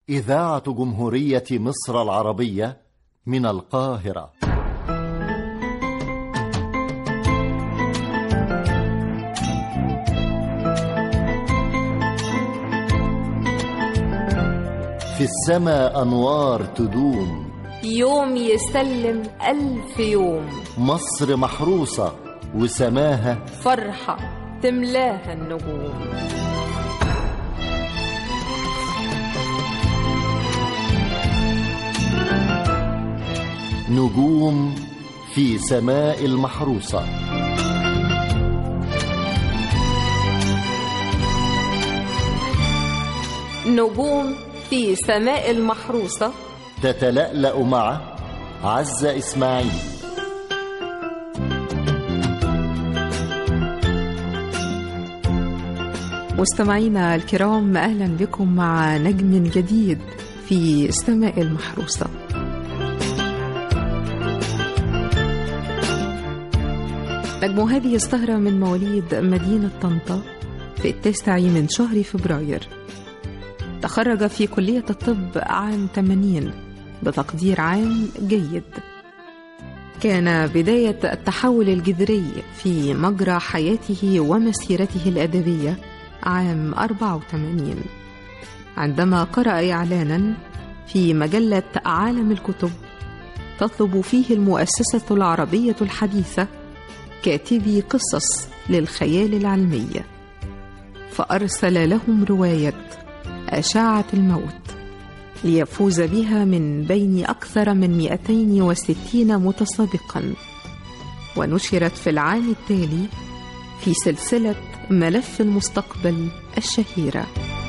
إذاعة جمهورية مصر العربية من القاهرة في السماء أنوار تدوم يوم يسلم ألف يوم مصر محروسة وسماها فرحة تملاها النجوم نجوم في سماء المحروسة نجوم في سماء المحروسة تتلألأ مع عزة إسماعيل مستمعينا الكرام اهلا بكم مع نجم جديد في السماء المحروسه نجم هذه السهره من مواليد مدينه طنطا في التاسع من شهر فبراير تخرج في كليه الطب عام 80 بتقدير عام جيد كان بدايه التحول الجذري في مجرى حياته ومسيرته الادبيه عام 84 عندما قرأ إعلانا في مجلة عالم الكتب تطلب فيه المؤسسة العربية الحديثة كاتبي قصص للخيال العلمي فأرسل لهم رواية أشاعة الموت ليفوز بها من بين أكثر من 260 متسابقا ونشرت في العام التالي في سلسلة ملف المستقبل الشهيرة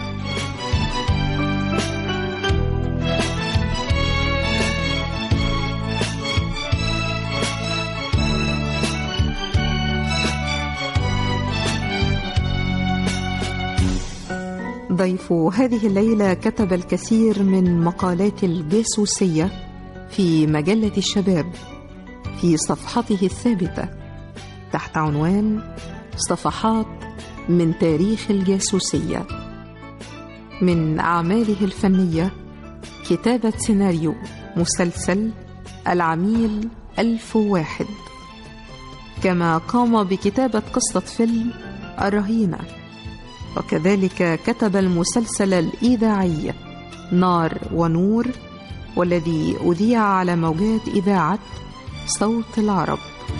ضيف هذه الليلة كتب الكثير من مقالات الجاسوسية في مجلة الشباب في صفحته الثابتة تحت عنوان صفحات من تاريخ الجاسوسية من أعماله الفنية كتابة سيناريو مسلسل العميل ألف واحد كما قام بكتابة قصة فيلم الرهينة وكذلك كتب المسلسل الإذاعي نار ونور والذي أذيع على موجات إذاعة صوت العرب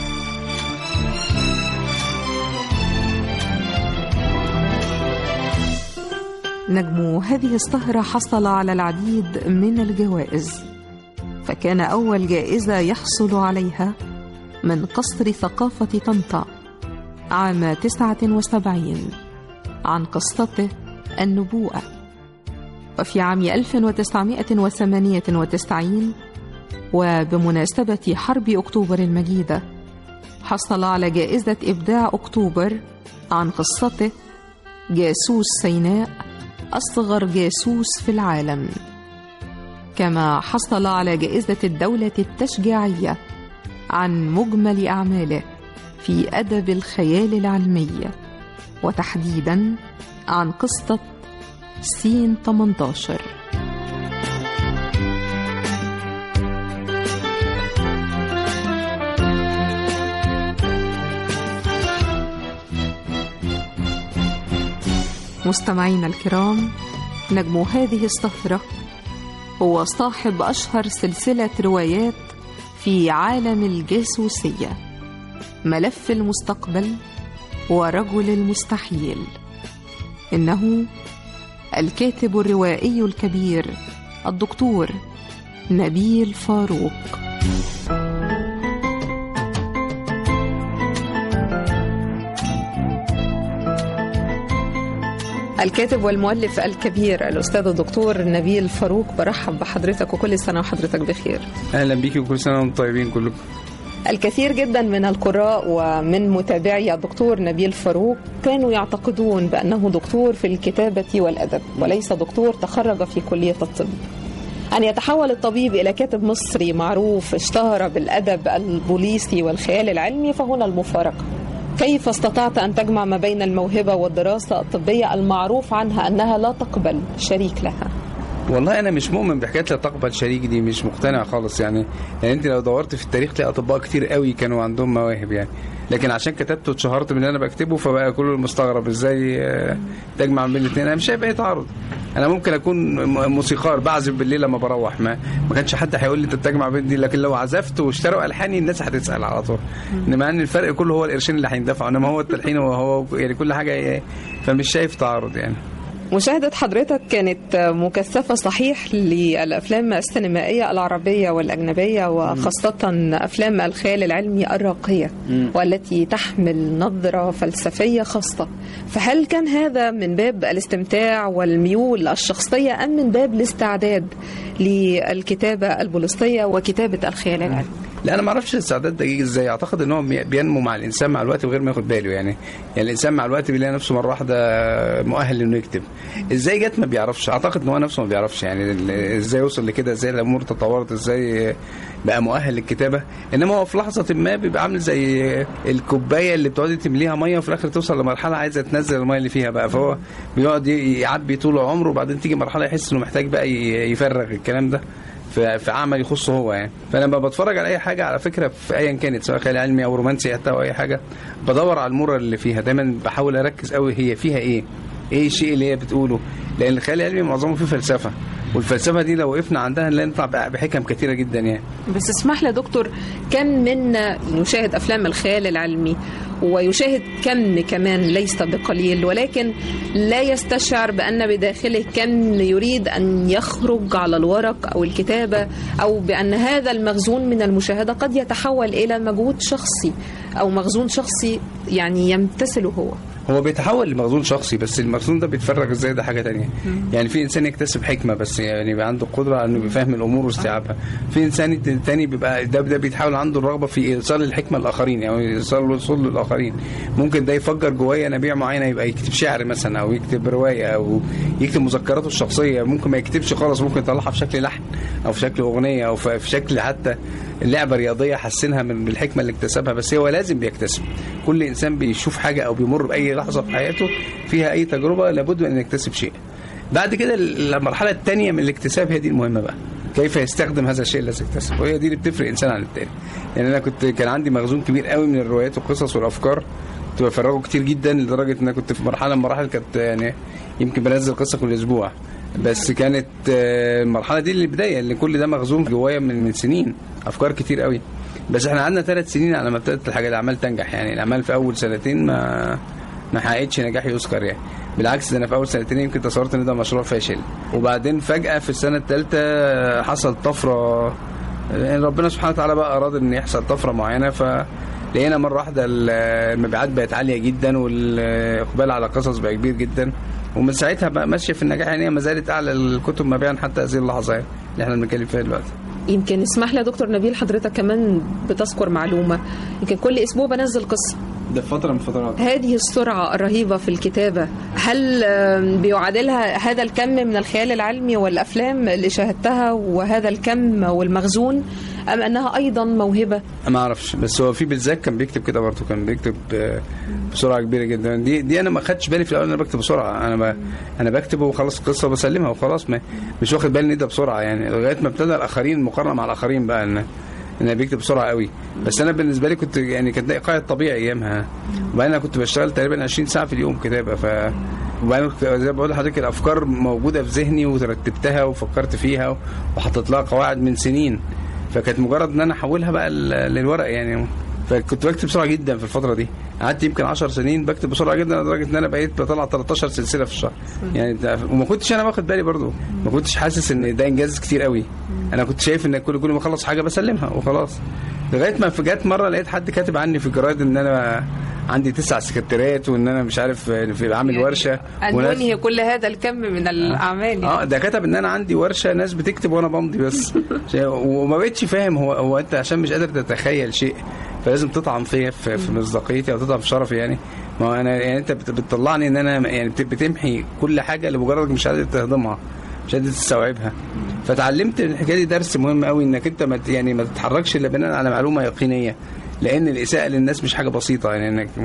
نجم هذه السهرة حصل على العديد من الجوائز فكان أول جائزة يحصل عليها من قصر ثقافة طنطا عام 79 عن قصته النبوءة وفي عام 1998 وبمناسبة حرب أكتوبر المجيدة حصل على جائزة إبداع أكتوبر عن قصته جاسوس سيناء أصغر جاسوس في العالم كما حصل على جائزة الدولة التشجيعية عن مجمل أعماله في أدب الخيال العلمي وتحديدا عن قصة سين 18 مستمعينا الكرام نجم هذه السهرة هو صاحب أشهر سلسلة روايات في عالم الجاسوسية ملف المستقبل ورجل المستحيل إنه الكاتب الروائي الكبير الدكتور نبيل فاروق الكاتب والمؤلف الكبير الأستاذ الدكتور نبيل فاروق برحب بحضرتك وكل سنة وحضرتك بخير اهلا بيكي وكل سنه وانتم طيبين كلكم الكثير جدا من القراء ومن متابعي الدكتور نبيل فاروق كانوا يعتقدون بأنه دكتور في الكتابة والأدب وليس دكتور تخرج في كلية الطب أن يتحول الطبيب إلى كاتب مصري معروف اشتهر بالأدب البوليسي والخيال العلمي فهنا المفارقة كيف استطعت أن تجمع ما بين الموهبة والدراسة الطبية المعروف عنها أنها لا تقبل شريك لها والله انا مش مؤمن بحكايه لا تقبل شريك دي مش مقتنع خالص يعني يعني انت لو دورت في التاريخ تلاقي اطباء كتير قوي كانوا عندهم مواهب يعني لكن عشان كتبت واتشهرت من اللي انا بكتبه فبقى كله مستغرب ازاي آه، تجمع بين الاثنين انا مش شايف اي تعارض انا ممكن اكون م- موسيقار بعزف بالليل لما بروح ما ما كانش حد هيقول لي انت بتجمع بين دي لكن لو عزفت واشتروا الحاني الناس هتسال على طول انما ان الفرق كله هو القرشين اللي هيندفعوا انما هو التلحين وهو يعني كل حاجه إيه، فمش شايف تعارض يعني مشاهدة حضرتك كانت مكثفة صحيح للأفلام السينمائية العربية والأجنبية وخاصة أفلام الخيال العلمي الراقية والتي تحمل نظرة فلسفية خاصة فهل كان هذا من باب الاستمتاع والميول الشخصية أم من باب الاستعداد للكتابة البوليسية وكتابة الخيال العلمي؟ لا انا ما اعرفش الاستعداد ده يجي ازاي اعتقد ان هو بي- بينمو مع الانسان مع الوقت بغير ما ياخد باله يعني يعني الانسان مع الوقت بيلاقي نفسه مره واحده مؤهل انه يكتب ازاي جت ما بيعرفش اعتقد ان هو نفسه ما بيعرفش يعني ال- ازاي وصل لكده ازاي الامور تطورت ازاي بقى مؤهل للكتابه انما هو في لحظه ما بيبقى عامل زي الكوبايه اللي بتقعدي تمليها ميه وفي الاخر توصل لمرحله عايزه تنزل الميه اللي فيها بقى فهو بيقعد ي- يعبي طول عمره وبعدين تيجي مرحله يحس انه محتاج بقى ي- يفرغ الكلام ده في في عمل يخصه هو يعني فلما بتفرج على اي حاجه على فكره في ايا كانت سواء خيال علمي او رومانسي حتى او اي حاجه بدور على المرة اللي فيها دايما بحاول اركز قوي هي فيها ايه ايه الشيء اللي هي بتقوله لان الخيال العلمي معظمه فيه فلسفه والفلسفه دي لو وقفنا عندها نلاقي نطلع بحكم كثيره جدا يعني بس اسمح لي يا دكتور كم منا يشاهد افلام الخيال العلمي ويشاهد كم كمان ليس بقليل ولكن لا يستشعر بان بداخله كم يريد ان يخرج على الورق او الكتابه او بان هذا المخزون من المشاهده قد يتحول الى مجهود شخصي او مخزون شخصي يعني يمتثله هو هو بيتحول لمخزون شخصي بس المخزون ده بيتفرغ ازاي ده حاجه تانية يعني في انسان يكتسب حكمه بس يعني يبقى عنده قدره على انه يفهم الامور واستيعابها في انسان تاني بيبقى ده ده بيتحول عنده الرغبه في ايصال الحكمه للاخرين يعني ايصال الوصول للاخرين ممكن ده يفجر جواه ينابيع معينه يبقى يكتب شعر مثلا او يكتب روايه او يكتب مذكراته الشخصيه ممكن ما يكتبش خالص ممكن يطلعها في شكل لحن او في شكل اغنيه او في في شكل حتى لعبه رياضيه حسنها من بالحكمه اللي اكتسبها بس هو لازم بيكتسب كل انسان بيشوف حاجه او بيمر باي لحظه في حياته فيها اي تجربه لابد من ان يكتسب شيء بعد كده المرحله الثانيه من الاكتساب هي دي المهمه بقى كيف يستخدم هذا الشيء الذي اكتسبه وهي دي اللي بتفرق انسان عن التاني يعني انا كنت كان عندي مخزون كبير قوي من الروايات والقصص والافكار كنت بفرغه كتير جدا لدرجه ان انا كنت في مرحله من المراحل كانت يعني يمكن بنزل قصه كل اسبوع بس كانت آه، المرحله دي البدايه اللي كل ده مخزون جوايا من من سنين افكار كتير قوي بس احنا قعدنا ثلاث سنين على ما ابتدت الحاجه الاعمال تنجح يعني الاعمال في اول سنتين ما ما حققتش نجاح يذكر يعني بالعكس ده انا في اول سنتين يمكن تصورت ان ده مشروع فاشل وبعدين فجاه في السنه الثالثه حصل طفره يعني ربنا سبحانه وتعالى بقى اراد ان يحصل طفره معينه فلقينا مره واحده المبيعات بقت عاليه جدا والاقبال على قصص بقى كبير جدا ومن ساعتها بقى ماشيه في النجاح يعني هي ما زالت اعلى الكتب مبيعا حتى هذه اللحظه يعني اللي احنا بنتكلم فيها دلوقتي يمكن اسمح لي يا دكتور نبيل حضرتك كمان بتذكر معلومه يمكن كل اسبوع بنزل قصه ده فتره من فترات هذه السرعة الرهيبة في الكتابة هل آم، بيعادلها هذا الكم من الخيال العلمي والأفلام اللي شاهدتها وهذا الكم والمخزون أم أنها أيضا موهبة ما اعرفش بس هو في بالذات كان بيكتب كده برضه كان بيكتب آه، بسرعه كبيره جدا دي دي انا ما خدتش بالي في الاول ان انا بكتب بسرعه انا ب... انا بكتب وخلص القصه وبسلمها وخلاص ما مش واخد بالي ان ده بسرعه يعني لغايه ما ابتدى الاخرين المقارنه مع الاخرين بقى ان ان انا بيكتب بسرعه قوي بس انا بالنسبه لي كنت يعني كان ده ايقاعي الطبيعي ايامها وبعدين انا كنت بشتغل تقريبا 20 ساعه في اليوم كتابه ف وبعدين كنت زي ما بقول لحضرتك الافكار موجوده في ذهني وترتبتها وفكرت فيها وحطيت لها قواعد من سنين فكانت مجرد ان انا احولها بقى ل- للورق يعني فكنت بكتب بسرعه جدا في الفتره دي قعدت يمكن 10 سنين بكتب بسرعه جدا لدرجه ان انا بقيت بطلع 13 سلسله في الشهر يعني ده- وما كنتش انا واخد بالي برضو ما كنتش حاسس ان ده انجاز كتير قوي انا كنت شايف ان كل كل ما اخلص حاجه بسلمها وخلاص لغايه ما في جت مره لقيت حد كاتب عني في الجرايد ان انا عندي تسع سكرتيرات وان انا مش عارف في عامل ورشه أن وناس- ننهي كل هذا الكم من الأعمال اه ده كتب ان انا عندي ورشه ناس بتكتب وانا بمضي بس وما بقتش فاهم هو هو انت عشان مش قادر تتخيل شيء فلازم تطعن فيا في, في مصداقيتي او تطعن في شرفي يعني ما هو انا يعني انت بت- بتطلعني ان انا يعني بت- بتمحي كل حاجه لمجرد مش قادر تهضمها مش قادر تستوعبها فتعلمت من الحكايه دي درس مهم قوي انك انت ما ت- يعني ما تتحركش الا بناء على معلومه يقينيه لان الاساءه للناس مش حاجه بسيطه يعني انك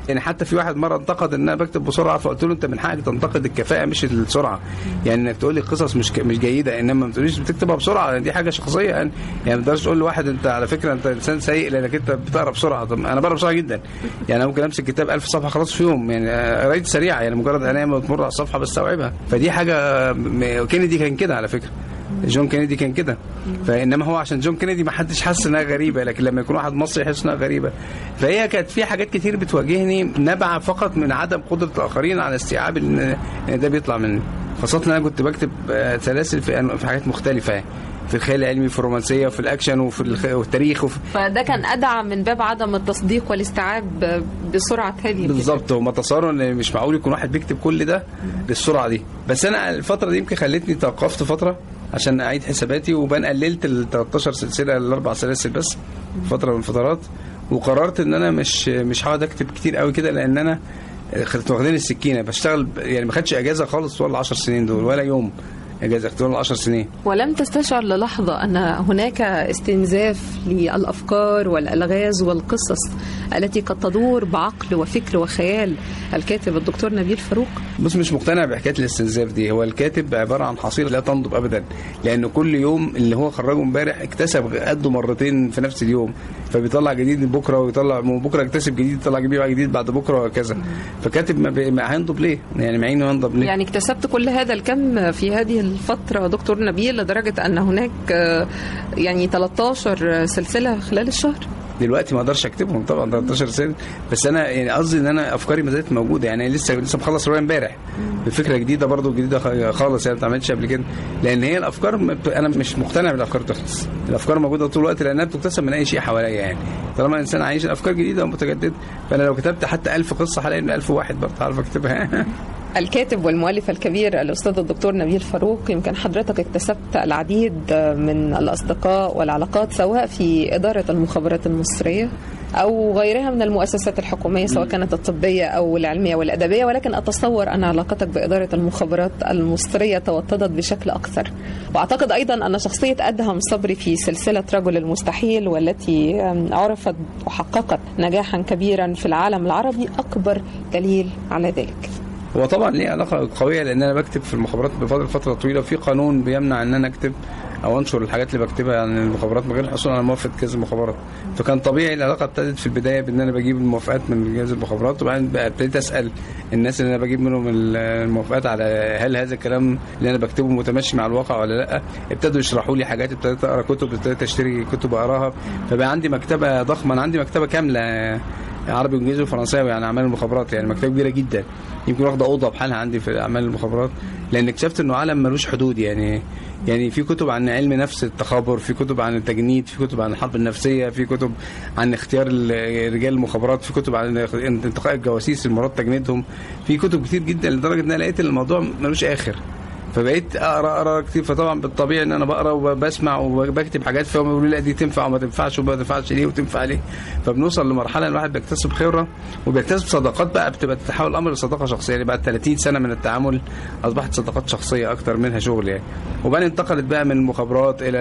يعني حتى في واحد مره انتقد ان انا بكتب بسرعه فقلت له انت من حقك تنتقد الكفاءه مش السرعه يعني انك تقول لي قصص مش ك- مش جيده انما ما تقوليش بتكتبها بسرعه لان دي حاجه شخصيه يعني يعني ما تقدرش تقول لواحد انت على فكره انت انسان سيء لانك انت بتقرا بسرعه طب انا بقرا بسرعه جدا يعني انا ممكن امسك كتاب 1000 صفحه خلاص في يوم يعني آه، قرايتي سريعه يعني مجرد انام وتمر على الصفحه بستوعبها فدي حاجه م- كينيدي كان كده على فكره جون كينيدي كان كده فانما هو عشان جون كينيدي ما حدش حس انها غريبه لكن لما يكون واحد مصري يحس انها غريبه فهي كانت في حاجات كتير بتواجهني نابعه فقط من عدم قدره الاخرين على استيعاب ان إن ده بيطلع مني خاصه ان انا كنت بكتب آه، سلاسل في أنواع- في حاجات مختلفه يعني. في الخيال العلمي في الرومانسيه وفي الاكشن وفي الخ- والتاريخ وفي فده كان أدعى من باب عدم التصديق والاستيعاب بسرعة هذه الكتابة. بالظبط هم تصوروا ان مش معقول يكون واحد بيكتب كل ده بالسرعه دي بس انا الفتره دي يمكن خلتني توقفت فتره عشان اعيد حساباتي وبان قللت ال 13 سلسله الاربع سلاسل بس فتره من الفترات وقررت ان انا مش مش هقعد اكتب كتير قوي كده لان انا كنت واخدين السكينه بشتغل ب- يعني ما خدش اجازه خالص طول ال 10 سنين دول ولا يوم اجازه طول ال 10 سنين ولم تستشعر للحظة أن هناك استنزاف للأفكار والألغاز والقصص التي قد تدور بعقل وفكر وخيال الكاتب الدكتور نبيل فاروق بص مش مقتنع بحكايه الاستنزاف دي هو الكاتب عباره عن حصيله لا تنضب ابدا لان كل يوم اللي هو خرجه امبارح اكتسب قده مرتين في نفس اليوم فبيطلع جديد بكره ويطلع بكره اكتسب جديد يطلع جديد جديد بعد بكره وهكذا فكاتب ما, بي... ما هينضب ليه يعني معينه ينضب ليه يعني اكتسبت كل هذا الكم في هذه الفترة دكتور نبيل لدرجة أن هناك آه، يعني 13 سلسلة خلال الشهر دلوقتي ما اقدرش اكتبهم طبعا 13 سنه بس انا يعني قصدي ان انا افكاري ما زالت موجوده يعني لسه لسه مخلص روايه امبارح بفكره جديده برضو جديده خ- خالص يعني ما اتعملتش قبل كده لان هي الافكار ما بت- انا مش مقتنع بالافكار تخلص الافكار موجوده طول الوقت لانها بتكتسب من اي شيء حواليا يعني طالما الانسان عايش افكار جديده ومتجدده فانا لو كتبت حتى 1000 قصه هلاقي ان 1000 واحد برضه عارف اكتبها الكاتب والمؤلف الكبير الأستاذ الدكتور نبيل فاروق يمكن حضرتك اكتسبت العديد من الأصدقاء والعلاقات سواء في إدارة المخابرات المصرية أو غيرها من المؤسسات الحكومية سواء كانت الطبية أو العلمية والأدبية ولكن أتصور أن علاقتك بإدارة المخابرات المصرية توطدت بشكل أكثر وأعتقد أيضا أن شخصية أدهم صبري في سلسلة رجل المستحيل والتي عرفت وحققت نجاحا كبيرا في العالم العربي أكبر دليل على ذلك هو طبعا ليه علاقه قويه لان انا بكتب في المخابرات بفتره فتره طويله في قانون بيمنع ان انا اكتب او انشر الحاجات اللي بكتبها عن المخابرات من غير الحصول على موافقه جهاز المخابرات فكان طبيعي العلاقه ابتدت في البدايه بان انا بجيب الموافقات من جهاز المخابرات وبعدين بقى ابتديت اسال الناس اللي انا بجيب منهم الموافقات على هل هذا الكلام اللي انا بكتبه متماشي مع الواقع ولا لا ابتدوا يشرحوا لي حاجات ابتديت اقرا كتب ابتديت اشتري كتب اقراها فبقى عندي مكتبه ضخمه انا عندي مكتبه كامله عربي وانجليزي وفرنساوي يعني اعمال المخابرات يعني مكتبه كبيره جدا يمكن واخده اوضه بحالها عندي في اعمال المخابرات لان اكتشفت انه عالم ملوش حدود يعني يعني في كتب عن علم نفس التخابر في كتب عن التجنيد في كتب عن الحرب النفسيه في كتب عن اختيار ال- رجال المخابرات في كتب عن انتقاء الجواسيس المراد تجنيدهم في كتب كتير جدا لدرجه ان انا لقيت الموضوع ملوش اخر فبقيت اقرا اقرا كتير فطبعا بالطبيعي ان انا بقرا وبسمع وبكتب حاجات فهم بيقولوا لي لا دي تنفع وما تنفعش وما تنفعش ليه وتنفع ليه فبنوصل لمرحله الواحد بيكتسب خبره وبيكتسب صداقات بقى بتبقى تتحول الامر لصداقه شخصيه يعني بعد 30 سنه من التعامل اصبحت صداقات شخصيه اكتر منها شغل يعني وبعدين انتقلت بقى من المخابرات الى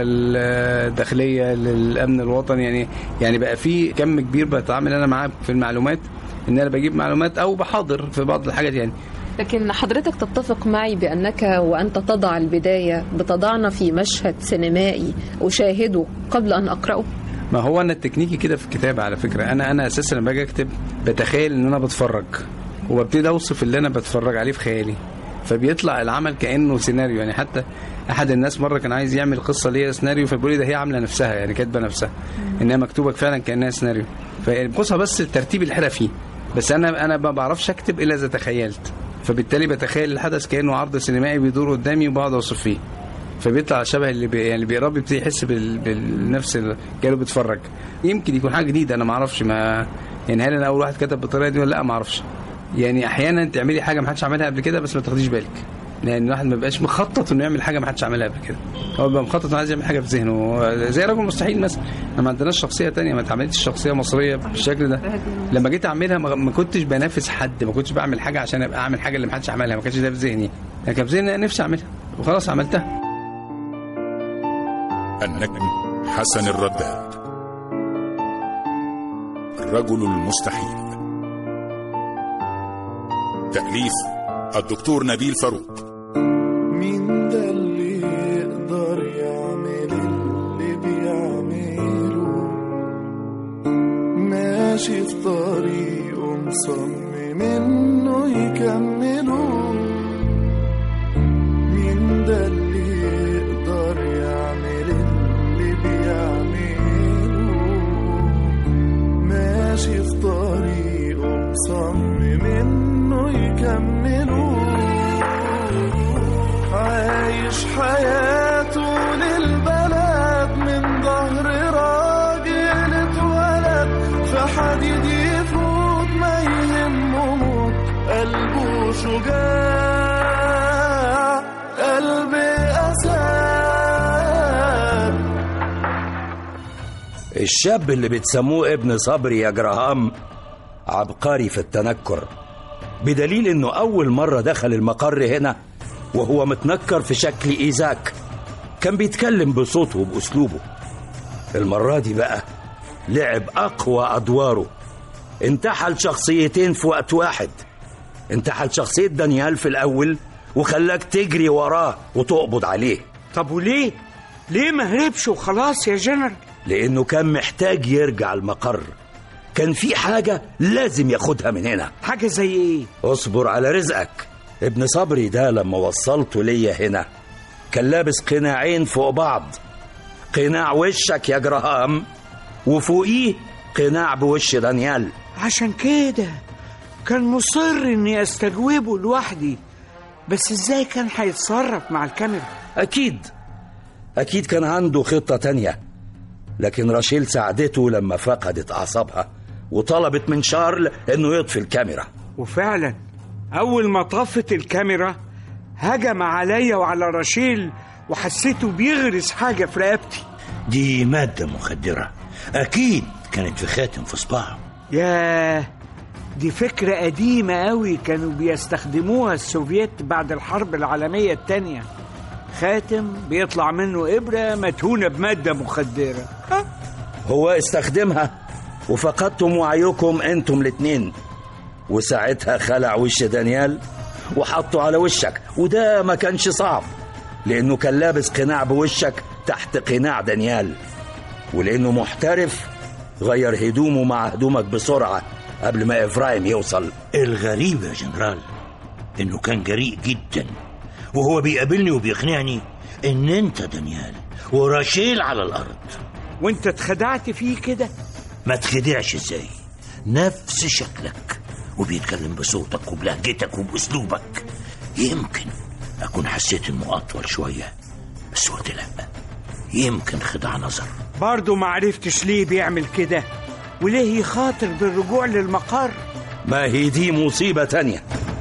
الداخليه للامن الوطني يعني يعني بقى في كم كبير بتعامل انا معاه في المعلومات ان انا بجيب معلومات او بحاضر في بعض الحاجات يعني لكن حضرتك تتفق معي بأنك وأنت تضع البداية بتضعنا في مشهد سينمائي أشاهده قبل أن أقرأه ما هو انا التكنيكي كده في الكتابه على فكره انا انا اساسا لما باجي اكتب بتخيل ان انا بتفرج وببتدي اوصف اللي انا بتفرج عليه في خيالي فبيطلع العمل كانه سيناريو يعني حتى احد الناس مره كان عايز يعمل قصه ليها سيناريو فبيقول لي ده هي عامله نفسها يعني كاتبه نفسها انها مكتوبه فعلا كانها سيناريو فبصها بس الترتيب الحرفي بس انا انا ما بعرفش اكتب الا اذا تخيلت فبالتالي بتخيل الحدث كانه عرض سينمائي بيدور قدامي وبقعد اوصف فيه فبيطلع شبه اللي بي يعني اللي بيقرا بيبتدي يحس بال... بالنفس اللي كانه بيتفرج يمكن يكون حاجه جديده انا ما اعرفش ما يعني هل انا اول واحد كتب بالطريقه دي ولا لا ما اعرفش يعني احيانا تعملي حاجه ما حدش عملها قبل كده بس ما تاخديش بالك لان الواحد ما بيبقاش مخطط انه يعمل حاجه ما حدش عملها قبل كده هو بيبقى مخطط انه عايز يعمل حاجه في ذهنه زي رجل مستحيل مثلا احنا ما عندناش شخصيه تانية ما اتعملتش شخصيه مصريه بالشكل ده لما جيت اعملها ما ما كنتش بنافس حد ما كنتش بعمل حاجه عشان ابقى اعمل حاجه اللي ما حدش عملها ما كانش ده في ذهني لكن في ذهني أنا نفسي اعملها وخلاص عملتها النجم حسن الرداد الرجل المستحيل تأليف الدكتور نبيل فاروق مين ده اللي يقدر يعمل اللي بيعمله ماشي في طريقه مصمم انه يكمله مين ده اللي يقدر يعمل اللي بيعمله ماشي في طريقه مصمم انه يكمله عايش حياته للبلد من ظهر راجل اتولد في حديد يفوت ما يهمه موت قلبه شجاع قلب أسد الشاب اللي بتسموه ابن صبري يا جراهام عبقري في التنكر بدليل انه اول مرة دخل المقر هنا وهو متنكر في شكل ايزاك كان بيتكلم بصوته وباسلوبه المرة دي بقى لعب اقوى ادواره انتحل شخصيتين في وقت واحد انتحل شخصية دانيال في الاول وخلاك تجري وراه وتقبض عليه طب وليه؟ ليه ما هربش وخلاص يا جنرال؟ لانه كان محتاج يرجع المقر كان في حاجة لازم ياخدها من هنا حاجة زي ايه؟ اصبر على رزقك ابن صبري ده لما وصلته ليا هنا كان لابس قناعين فوق بعض قناع وشك يا جراهام وفوقيه قناع بوش دانيال عشان كده كان مصر اني استجوبه لوحدي بس ازاي كان هيتصرف مع الكاميرا؟ أكيد أكيد كان عنده خطة تانية لكن راشيل ساعدته لما فقدت أعصابها وطلبت من شارل إنه يطفي الكاميرا وفعلا أول ما طفت الكاميرا هجم عليا وعلى رشيل وحسيته بيغرس حاجة في رقبتي دي مادة مخدرة أكيد كانت في خاتم في صباعه ياه دي فكرة قديمة قوي كانوا بيستخدموها السوفييت بعد الحرب العالمية التانية خاتم بيطلع منه إبرة مدهونة بمادة مخدرة ها؟ هو استخدمها وفقدتم وعيكم انتم الاتنين وساعتها خلع وش دانيال وحطه على وشك وده ما كانش صعب لانه كان لابس قناع بوشك تحت قناع دانيال ولانه محترف غير هدومه مع هدومك بسرعه قبل ما افرايم يوصل الغريب يا جنرال إنه كان جريء جدا وهو بيقابلني وبيقنعني إن أنت دانيال وراشيل على الأرض وانت اتخدعت فيه كده ما تخدعش إزاي نفس شكلك وبيتكلم بصوتك وبلهجتك وبأسلوبك يمكن أكون حسيت إنه أطول شوية بس قلت لأ يمكن خداع نظر برضه ما عرفتش ليه بيعمل كده وليه يخاطر بالرجوع للمقر ما هي دي مصيبه تانيه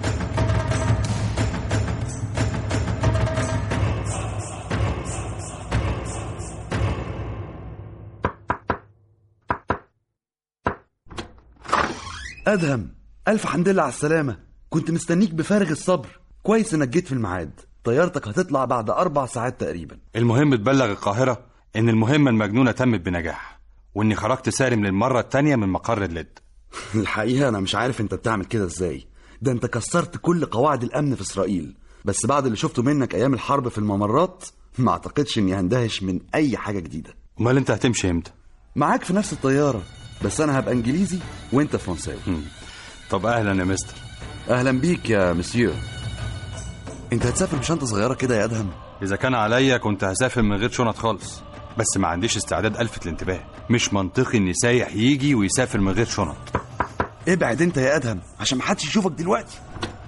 أدهم ألف حمد لله على السلامة كنت مستنيك بفارغ الصبر كويس إنك جيت في الميعاد طيارتك هتطلع بعد أربع ساعات تقريبا المهم تبلغ القاهرة إن المهمة المجنونة تمت بنجاح وإني خرجت سالم للمرة التانية من مقر الليد الحقيقة أنا مش عارف أنت بتعمل كده إزاي ده أنت كسرت كل قواعد الأمن في إسرائيل بس بعد اللي شفته منك أيام الحرب في الممرات ما أعتقدش إني هندهش من أي حاجة جديدة أمال أنت هتمشي إمتى؟ معاك في نفس الطيارة بس أنا هبقى إنجليزي وأنت فرنساوي طب أهلا يا مستر أهلا بيك يا مسيو أنت هتسافر بشنطة صغيرة كده يا أدهم إذا كان عليا كنت هسافر من غير شنط خالص بس ما عنديش استعداد ألفت الانتباه مش منطقي إن سايح يجي ويسافر من غير شنط ابعد أنت يا أدهم عشان محدش يشوفك دلوقتي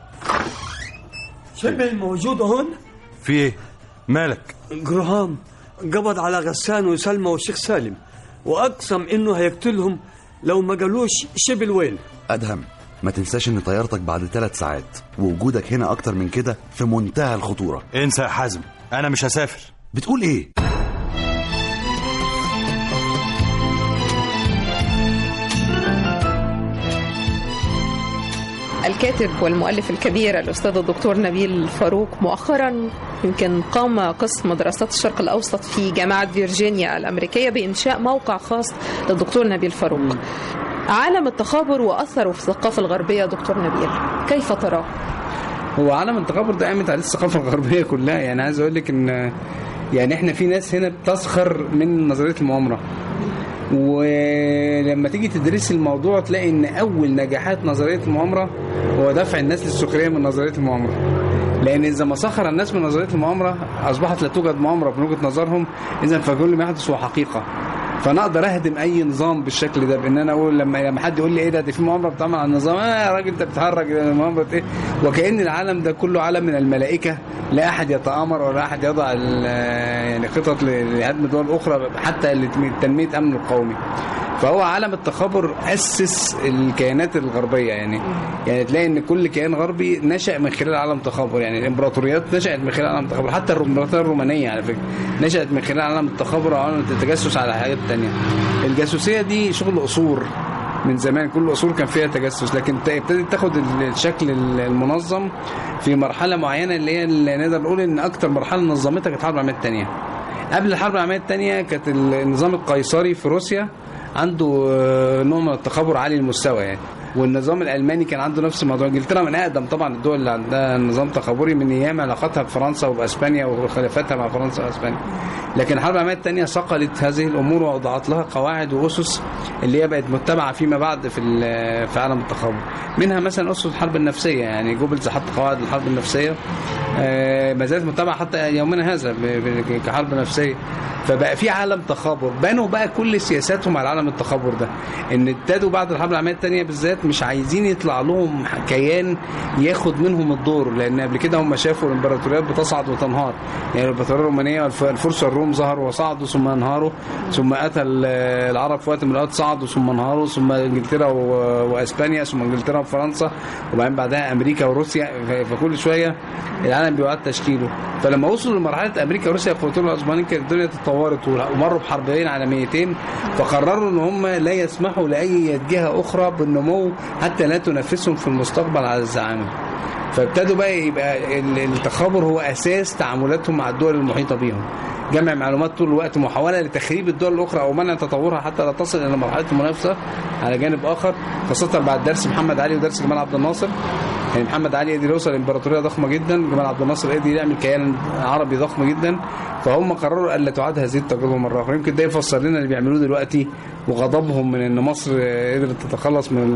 شبه موجود هون في إيه؟ مالك؟ جراهام قبض على غسان وسلمى والشيخ سالم واقسم انه هيقتلهم لو ما قالوش شبل وين أدهم ما تنساش إن طيارتك بعد ثلاث ساعات ووجودك هنا أكتر من كده في منتهى الخطورة انسى يا حازم أنا مش هسافر بتقول إيه؟ الكاتب والمؤلف الكبير الأستاذ الدكتور نبيل فاروق مؤخرا يمكن قام قسم دراسات الشرق الأوسط في جامعة فيرجينيا الأمريكية بإنشاء موقع خاص للدكتور نبيل فاروق عالم التخابر وأثره في الثقافة الغربية دكتور نبيل كيف تراه؟ هو عالم التخابر ده قامت عليه الثقافه الغربيه كلها يعني عايز اقول لك ان يعني احنا في ناس هنا بتسخر من نظريه المؤامره ولما تيجي تدرسي الموضوع تلاقي ان اول نجاحات نظريه المؤامره هو دفع الناس للسخريه من نظريه المؤامره لان اذا ما سخر الناس من نظريه المؤامره اصبحت لا توجد مؤامره من وجهه نظرهم اذا فكل ما يحدث هو حقيقه فانا اقدر اهدم اي نظام بالشكل ده بان انا اقول لما لما حد يقول لي ايه ده دي في مؤامره بتعمل على النظام اه يا راجل انت بتهرج ده مؤامره ايه وكان العالم ده كله عالم من الملائكه لا احد يتامر ولا احد يضع ال- يعني خطط لهدم دول اخرى حتى لتنميه امن القومي فهو عالم التخابر اسس الكيانات الغربيه يعني يعني تلاقي ان كل كيان غربي نشا من خلال عالم تخابر يعني الامبراطوريات نشات من خلال عالم التخابر حتى الامبراطوريه الرومانيه على فكره نشات من خلال عالم التخابر وعالم التجسس على حاجات تانية الجاسوسيه دي شغل اصول من زمان كل الاصول كان فيها تجسس لكن ت- ابتدت تاخد الشكل المنظم في مرحله معينه اللي هي اللي نقدر نقول ان اكتر مرحله نظمتها كانت الحرب العالميه الثانيه قبل الحرب العالميه الثانيه كانت النظام القيصري في روسيا عنده آه، نوع من التخابر عالي المستوى يعني والنظام الالماني كان عنده نفس الموضوع انجلترا من اقدم طبعا الدول اللي عندها نظام تخابري من ايام علاقتها بفرنسا وباسبانيا وخلافتها مع فرنسا واسبانيا لكن الحرب العالميه الثانيه صقلت هذه الامور ووضعت لها قواعد واسس اللي هي بقت متبعه فيما بعد في ال- في عالم التخابر منها مثلا اسس الحرب النفسيه يعني جوبلز حط قواعد الحرب النفسيه آه، ما زالت متبعه حتى يومنا هذا ب- ب- كحرب نفسيه فبقى في عالم تخابر بنوا بقى كل سياساتهم على عالم التخابر ده ان ابتدوا بعد الحرب العالميه الثانيه بالذات مش عايزين يطلع لهم كيان ياخد منهم الدور لان قبل كده هم شافوا الامبراطوريات بتصعد وتنهار يعني الامبراطوريه الرومانيه والف- الفرس والروم ظهروا وصعدوا ثم انهاروا ثم اتى ال- العرب في وقت من الاوقات صعدوا ثم انهاروا ثم انجلترا و- واسبانيا ثم انجلترا وفرنسا وبعدين بعدها امريكا وروسيا ف- فكل شويه العالم بيعاد تشكيله فلما وصلوا لمرحله امريكا وروسيا القوتين العثمانيين كانت الدنيا تطورت ومروا بحربين عالميتين فقرروا ان هم لا يسمحوا لاي جهه اخرى بالنمو حتى لا تنافسهم في المستقبل على الزعامه فابتدوا بقى يبقى ال- التخابر هو اساس تعاملاتهم مع الدول المحيطه بيهم جمع معلومات طول الوقت محاوله لتخريب الدول الاخرى او منع تطورها حتى لا تصل الى مرحله المنافسه على جانب اخر خاصه بعد درس محمد علي ودرس جمال عبد الناصر يعني محمد علي قدر يوصل لامبراطوريه ضخمه جدا جمال عبد الناصر قدر يعمل كيان عربي ضخم جدا فهم قرروا الا تعاد هذه التجربه مره اخرى يمكن ده يفسر لنا اللي بيعملوه دلوقتي وغضبهم من ان مصر قدرت تتخلص من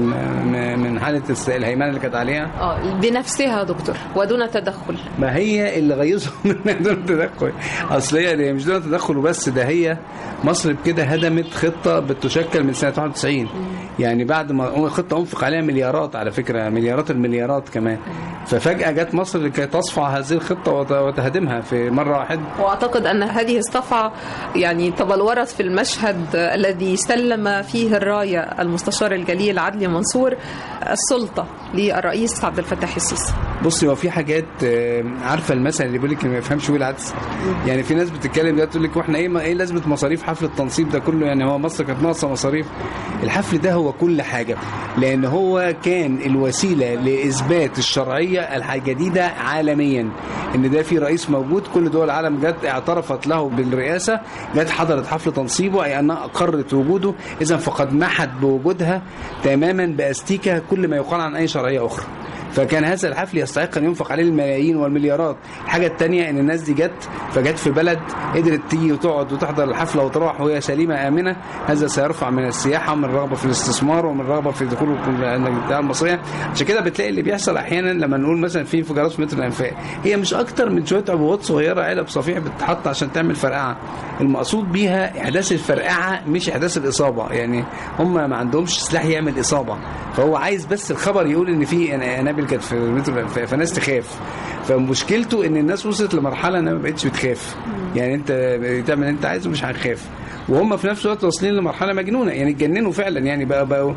من حاله الهيمنه اللي كانت عليها اه بنفسها دكتور ودون تدخل ما هي اللي غيظهم من دون تدخل اصل هي هي مش دون تدخل وبس ده هي مصر بكده هدمت خطه بتشكل من سنه 91 يعني بعد ما خطه انفق عليها مليارات على فكره مليارات المليارات كمان ففجاه جت مصر لكي تصفع هذه الخطه وت- وتهدمها في مره واحده واعتقد ان هذه الصفعه يعني تبلورت في المشهد الذي سلم فيه الرايه المستشار الجليل عدلي منصور السلطه للرئيس عبد الفتاح السيسي بصي هو في حاجات آه، عارفه المثل اللي بيقول لك ما يفهمش ويقول العدس يعني في ناس بتتكلم ده تقول لك واحنا ايه ايه لازمه مصاريف حفل التنصيب ده كله يعني هو مصر كانت ناقصه مصاريف الحفل ده هو كل حاجه لان هو كان الوسيله لاثبات الشرعيه الجديده عالميا ان ده في رئيس موجود كل دول العالم جت اعترفت له بالرئاسه جت حضرت حفل تنصيبه اي انها اقرت وجوده اذا فقد محت بوجودها تماما باستيكه كل ما يقال عن اي شرعيه اخرى فكان هذا الحفل يستحق ان ينفق عليه الملايين والمليارات الحاجه الثانيه ان الناس دي جت فجت في بلد قدرت تيجي وتقعد وتحضر الحفله وتروح وهي سليمه امنه هذا سيرفع من السياحه ومن الرغبه في الاستثمار ومن الرغبه في دخول البتاع المصريه عشان كده بتلاقي اللي بيحصل احيانا لما نقول مثلا في انفجارات في متر الانفاق هي مش اكتر من شويه عبوات صغيره علب صفيح بتتحط عشان تعمل فرقعه المقصود بيها احداث الفرقعه مش احداث الاصابه يعني هم ما عندهمش سلاح يعمل اصابه فهو عايز بس الخبر يقول ان في انابل كانت في متر الانفاق فالناس تخاف فمشكلته ان الناس وصلت لمرحله انها ما بقتش بتخاف يعني انت تعمل اللي انت عايزه مش هنخاف وهم في نفس الوقت واصلين لمرحله مجنونه يعني اتجننوا فعلا يعني بقى بقوا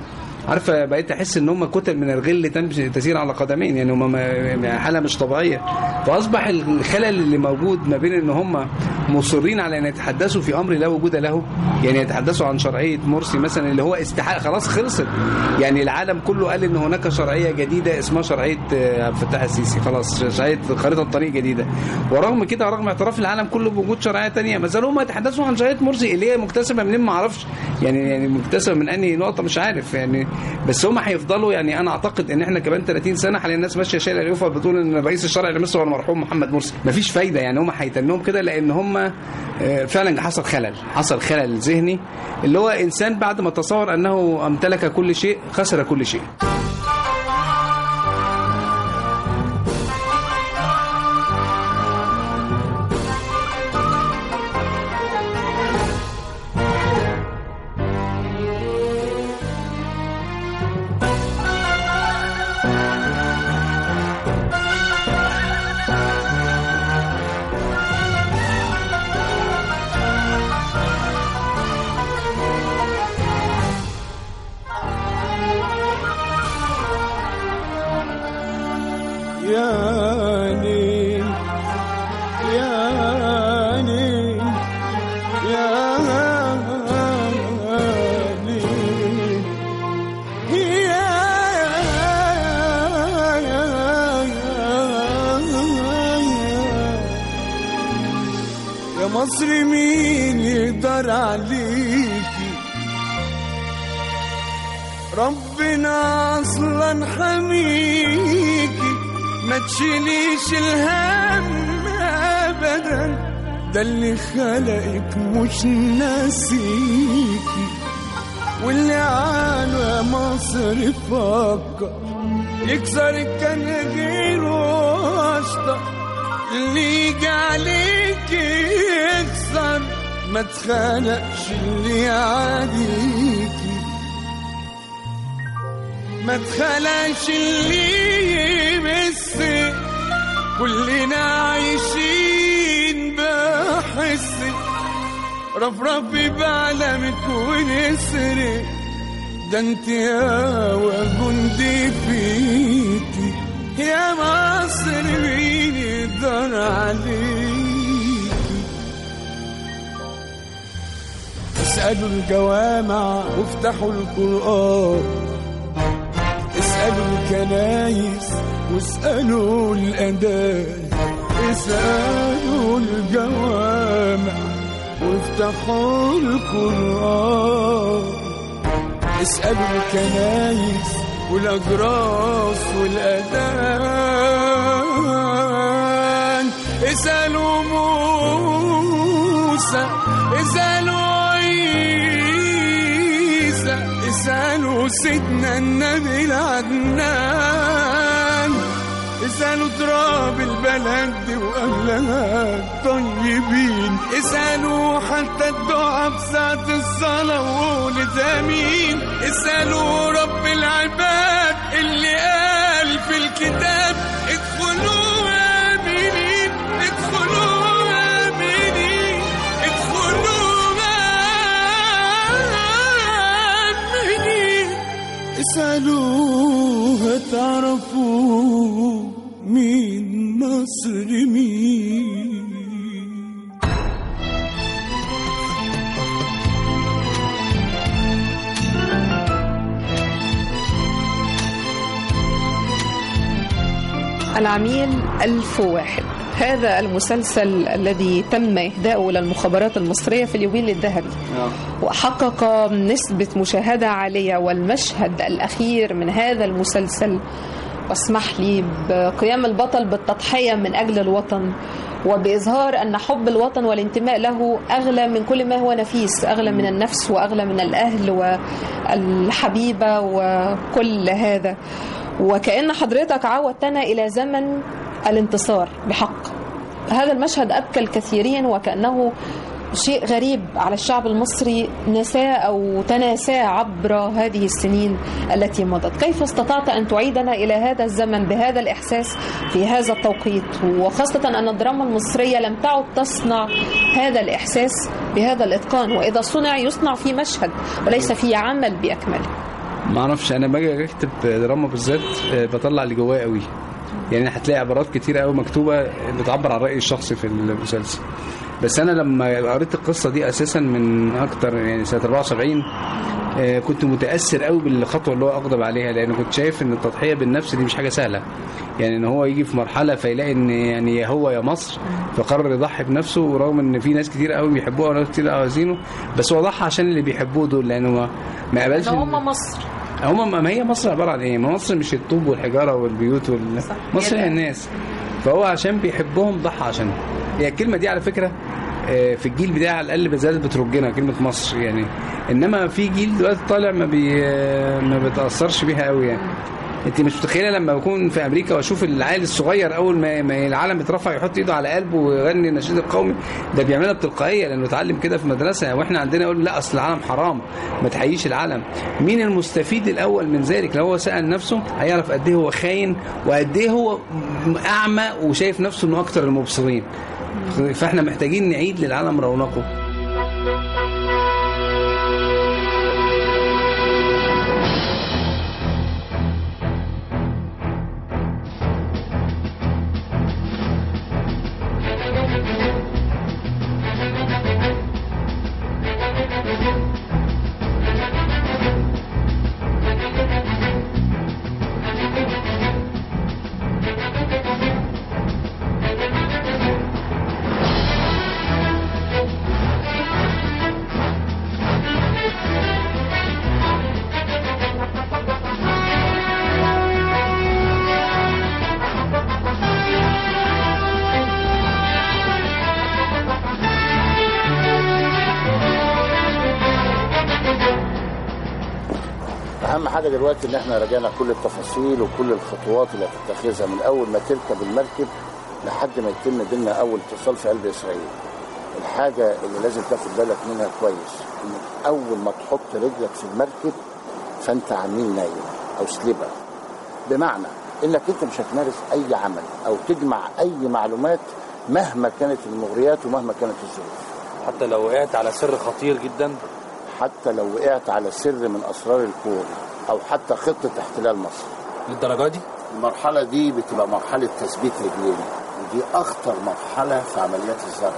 عارفه بقيت احس ان هم كتل من الغل تمشي تسير على قدمين يعني هم ما- حاله مش طبيعيه فاصبح الخلل اللي موجود ما بين ان هم مصرين على ان يتحدثوا في امر لا وجود له يعني يتحدثوا عن شرعيه مرسي مثلا اللي هو استحاله خلاص خلصت يعني العالم كله قال ان هناك شرعيه جديده اسمها شرعيه آه، عبد الفتاح السيسي خلاص شرعيه خريطه طريق جديده ورغم كده رغم اعتراف العالم كله بوجود شرعيه تانية ما زالوا هم يتحدثوا عن شرعيه مرسي اللي هي مكتسبه منين ما اعرفش يعني يعني مكتسبه من انهي نقطه مش عارف يعني بس هم هيفضلوا يعني انا اعتقد ان احنا كمان 30 سنه هنلاقي الناس ماشيه شايله اليوفا بتقول ان الرئيس الشرعي لمصر هو المرحوم محمد مرسي مفيش فايده يعني هم هيتنهم كده لان هم آه، فعلا حصل خلل حصل خلل ذهني اللي هو انسان بعد ما تصور انه امتلك كل شيء خسر كل شيء ياني ياني ياني يا مصر مين يقدر عليكي ربنا اصلا حميكي ما تشيليش الهم ابدا ده اللي خلقك مش ناسيكي واللي على مصر فكر يكسرك كان غيره اشطر اللي يجي عليك يكسر ما تخلقش اللي يعاديكي ما تخلقش اللي يمسك كلنا عايشين بحس رفرفي بعلمك ونسرك ده انت يا جندي فيكي يا مصر مين يقدر عليكي اسألوا الجوامع وافتحوا القرآن اسألوا الكنايس واسألوا الأذان اسألوا الجوامع وافتحوا القرآن اسألوا الكنايس والأجراس والأذان اسألوا موسى اسألوا عيسى اسألوا سيدنا النبي العدنان اسألوا تراب البلد دي وأهلها الطيبين اسألوا حتى الدعاء بساعة الصلاة وقولت آمين اسألوا رب العباد اللي قال في الكتاب ادخلوا آمنين ادخلوا آمنين ادخلوا آمنين اسألوها تعرفوا مين مصر مين العميل ألف واحد هذا المسلسل الذي تم إهداؤه للمخابرات المصرية في اليوبيل الذهبي وحقق نسبة مشاهدة عالية والمشهد الأخير من هذا المسلسل واسمح لي بقيام البطل بالتضحية من أجل الوطن وبإظهار أن حب الوطن والانتماء له أغلى من كل ما هو نفيس أغلى من النفس وأغلى من الأهل والحبيبة وكل هذا وكأن حضرتك عودتنا إلى زمن الانتصار بحق هذا المشهد أبكى الكثيرين وكأنه شيء غريب على الشعب المصري نساه أو تناساه عبر هذه السنين التي مضت كيف استطعت أن تعيدنا إلى هذا الزمن بهذا الإحساس في هذا التوقيت وخاصة أن الدراما المصرية لم تعد تصنع هذا الإحساس بهذا الإتقان وإذا صنع يصنع في مشهد وليس في عمل بأكمله ما اعرفش انا باجي اكتب دراما بالذات آه، بطلع اللي جوايا قوي يعني هتلاقي عبارات كتيره قوي مكتوبه بتعبر عن رايي الشخصي في المسلسل بس انا لما قريت القصه دي اساسا من اكتر يعني سنه 74 آه، كنت متاثر قوي بالخطوه اللي هو اقدم عليها لان كنت شايف ان التضحيه بالنفس دي مش حاجه سهله يعني ان هو يجي في مرحله فيلاقي ان يعني يا هو يا مصر فقرر يضحي بنفسه ورغم ان في ناس كتير قوي بيحبوه وناس كتير قوي عايزينه بس هو ضحى عشان اللي بيحبوه دول لانه ما ما قبلش ده هم مصر هم ما هي مصر عباره عن ايه؟ ما مصر مش الطوب والحجاره والبيوت وال... مصر هي الناس فهو عشان بيحبهم ضحى عشانهم هي الكلمه دي على فكره آه، في الجيل بتاعي على الاقل بزاد بترجنا كلمه مصر يعني انما في جيل دلوقتي طالع ما بي آه، ما بتاثرش بيها قوي يعني انت مش متخيله لما بكون في امريكا واشوف العيل الصغير اول ما, ما العالم يترفع يحط ايده على قلبه ويغني النشيد القومي ده بيعملها بتلقائيه لانه اتعلم كده في مدرسه واحنا عندنا يقول لا اصل العالم حرام ما تحييش العالم مين المستفيد الاول من ذلك لو هو سال نفسه هيعرف قد ايه هو خاين وقد ايه هو اعمى وشايف نفسه انه اكتر المبصرين فاحنا محتاجين نعيد للعالم رونقه اهم حاجه دلوقتي ان احنا راجعنا كل التفاصيل وكل الخطوات اللي هتتخذها من اول ما تركب المركب لحد ما يتم بينا اول اتصال في قلب اسرائيل الحاجه اللي لازم تاخد بالك منها كويس ان اول ما تحط رجلك في المركب فانت عميل نايم او سليبر بمعنى انك انت مش هتمارس اي عمل او تجمع اي معلومات مهما كانت المغريات ومهما كانت الظروف حتى لو وقعت على سر خطير جدا حتى لو وقعت على سر من اسرار الكون او حتى خطه احتلال مصر للدرجه دي المرحله دي بتبقى مرحله تثبيت رجلين ودي اخطر مرحله في عمليات الزرع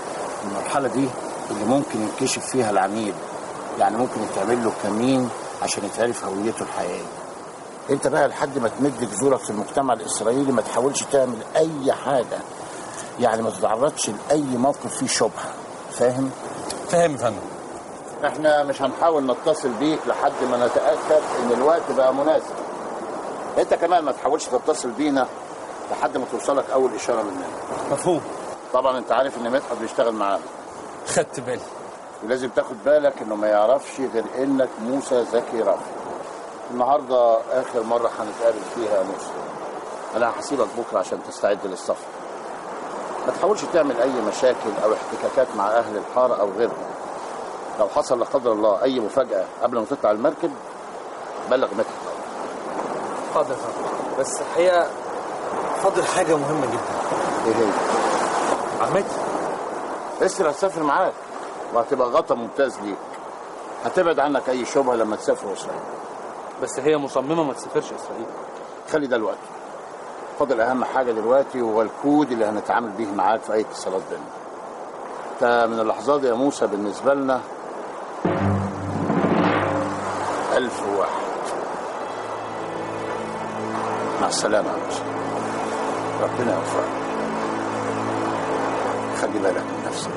المرحله دي اللي ممكن ينكشف فيها العميل يعني ممكن يتعمل له كمين عشان يتعرف هويته الحقيقيه انت بقى لحد ما تمد جذورك في المجتمع الاسرائيلي ما تحاولش تعمل اي حاجه يعني ما تتعرضش لاي موقف فيه شبهه فاهم فاهم يا فندم احنا مش هنحاول نتصل بيك لحد ما نتاكد ان الوقت بقى مناسب انت كمان ما تحاولش تتصل بينا لحد ما توصلك اول اشاره مننا مفهوم طبعا انت عارف ان مدحت بيشتغل معانا خدت بالي ولازم تاخد بالك انه ما يعرفش غير انك موسى زكي رافع النهارده اخر مره هنتقابل فيها يا موسى انا هسيبك بكره عشان تستعد للسفر ما تحاولش تعمل اي مشاكل او احتكاكات مع اهل الحاره او غيرهم لو حصل لا قدر الله اي مفاجاه قبل ما تطلع المركب بلغ مدحت حاضر يا فندم بس الحقيقه فاضل حاجه مهمه جدا ايه هي؟ عمتي اسر هتسافر معاك وهتبقى غطا ممتاز ليك هتبعد عنك اي شبهه لما تسافر اسرائيل بس هي مصممه ما تسافرش اسرائيل خلي ده الوقت فاضل اهم حاجه دلوقتي هو الكود اللي هنتعامل بيه معاك في اي اتصالات بينا انت من اللحظات دي يا موسى بالنسبه لنا ألف واحد مع السلامة يا موسى ربنا يوفقك خلي بالك من نفسك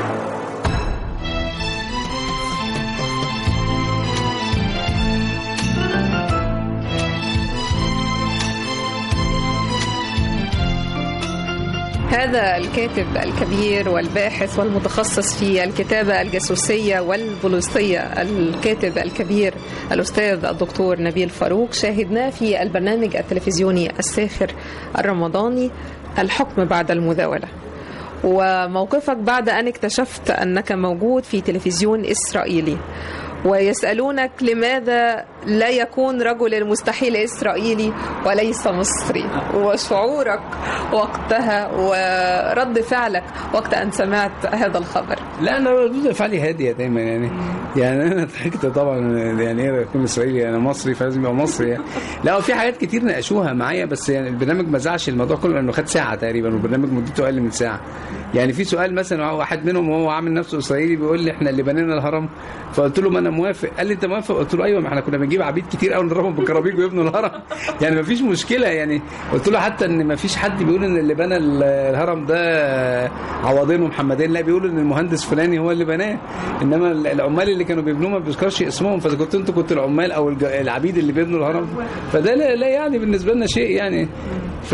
هذا الكاتب الكبير والباحث والمتخصص في الكتابة الجاسوسية والبوليسية الكاتب الكبير الأستاذ الدكتور نبيل فاروق شاهدناه في البرنامج التلفزيوني الساخر الرمضاني الحكم بعد المداولة وموقفك بعد أن اكتشفت أنك موجود في تلفزيون إسرائيلي ويسألونك لماذا لا يكون رجل المستحيل إسرائيلي وليس مصري وشعورك وقتها ورد فعلك وقت أن سمعت هذا الخبر لا انا ردود افعالي هاديه دايما يعني يعني انا ضحكت طبعا يعني ايه اكون اسرائيلي انا مصري فلازم يبقى مصري يعني. لا هو في حاجات كتير ناقشوها معايا بس يعني البرنامج ما زعش الموضوع كله لانه خد ساعه تقريبا والبرنامج مدته اقل من ساعه يعني في سؤال مثلا واحد منهم وهو عامل نفسه اسرائيلي بيقول لي احنا اللي بنينا الهرم فقلت له ما انا موافق قال لي انت موافق قلت له ايوه ما احنا كنا بنجيب عبيد كتير قوي نضربهم بالكرابيج ويبنوا الهرم يعني ما فيش مشكله يعني قلت له حتى ان ما فيش حد بيقول ان اللي بنى ال- الهرم ده عوضين ومحمدين لا بيقولوا ان المهندس فلاني هو اللي بناه انما ال- العمال اللي كانوا بيبنوه ما بيذكرش اسمهم فاذا كنت انتوا كنتوا العمال او الج- العبيد اللي بيبنوا الهرم فده لا, لا يعني بالنسبه لنا شيء يعني ف